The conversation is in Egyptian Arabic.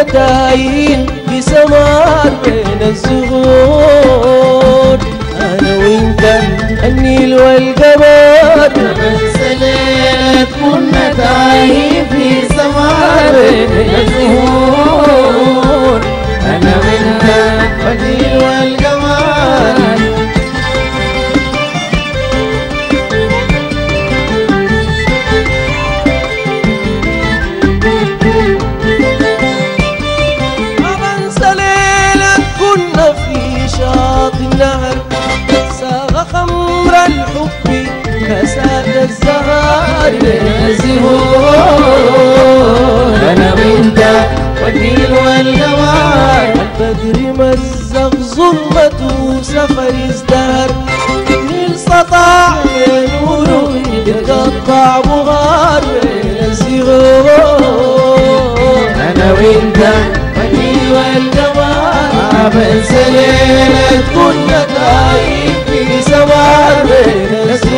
تايهين في سمار بين الزهور انا وانت النيل والقمر سليت كنا تايه في سماء بين الزهور أنا وأنت والليل والقمر ما بنسى ليلة كنا في شاطئ النهر ساغ خمر الحب كساد الزهر بين الزهور أنا وأنت والليل والقمر البدر مزق ظلمته سفر ازدهر النيل سطع نوره يتقطع بغار بين الزهور أنا وأنت والليل والقمر ما بنسى ليلة كنا تايهين في سمار بين الزهور